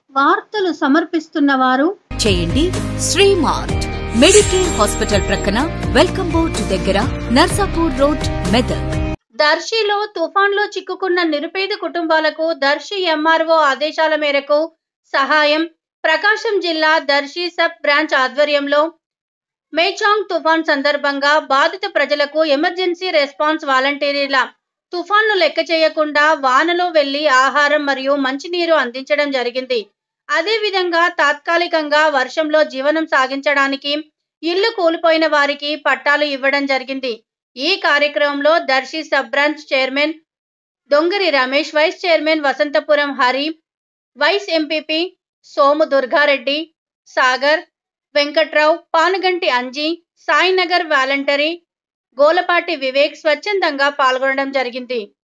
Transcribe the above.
వార్తలు సమర్పిస్తున్న వారు చేయండి శ్రీమార్ట్ మెడికేర్ హాస్పిటల్ ప్రక్కన వెల్కమ్ బోర్డ్ దగ్గర నర్సాపూర్ రోడ్ మెదక్ దర్శిలో తుఫాన్లో చిక్కుకున్న నిరుపేద కుటుంబాలకు దర్శి ఎంఆర్ఓ ఆదేశాల మేరకు సహాయం ప్రకాశం జిల్లా దర్శి సబ్ బ్రాంచ్ ఆధ్వర్యంలో మేచాంగ్ తుఫాన్ సందర్భంగా బాధిత ప్రజలకు ఎమర్జెన్సీ రెస్పాన్స్ వాలంటీర్ల తుఫాన్ను లెక్క చేయకుండా వానలో వెళ్లి ఆహారం మరియు మంచినీరు అందించడం జరిగింది అదేవిధంగా తాత్కాలికంగా వర్షంలో జీవనం సాగించడానికి ఇల్లు కూలిపోయిన వారికి పట్టాలు ఇవ్వడం జరిగింది ఈ కార్యక్రమంలో Darsi sub branch chairman Dongari Ramesh vice chairman Vasanthapuram Hari vice MPP Somu Durgareddy Sagar Venkatrao Panuganti Anji Sainagar voluntary Golapati Vivek స్వచ్ఛందంగా పాల్గొనడం జరిగింది